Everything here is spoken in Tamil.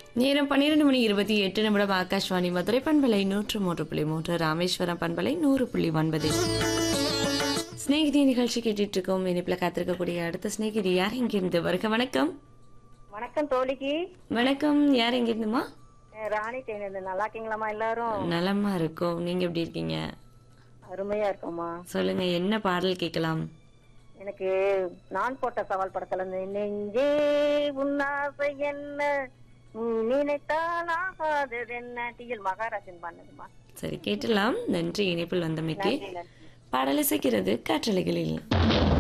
நேரம் பன்னிரெண்டு மணி இருபத்தி எட்டு நிமிடம் ஆகாஷ்வாணி மதுரை பண்பலை நூற்று மூன்று புள்ளி மூன்று ராமேஸ்வரம் பண்பலை நூறு புள்ளி ஒன்பது ஸ்நேகிதி நிகழ்ச்சி கேட்டுட்டு இருக்கோம் இனிப்பில் காத்திருக்கக்கூடிய அடுத்த ஸ்நேகிதி யார் இங்கிருந்து வருக வணக்கம் வணக்கம் தோழிக்கு வணக்கம் யார் எங்கிருந்துமா அஹ் ராணி தேனது நல்லா இருக்கீங்களாம்மா எல்லாரும் நலமா இருக்கும் நீங்க எப்படி இருக்கீங்க அருமையா இருக்கோம்மா சொல்லுங்க என்ன பாடல் கேட்கலாம் எனக்கு நான் போட்ட சவால் படத்துல இருந்து நெஞ்சே உன்னாசை என்ன நீ நினைத்தால் ஆகாதது என்ன டிஎல் மகாராஜன் பண்ணதுமா சரி கேட்டலாம் நன்றி இணைப்பில் வந்தமைக்கு நன்றி நன்றி பாடல் இசைக்கிறது காற்றலைகளில்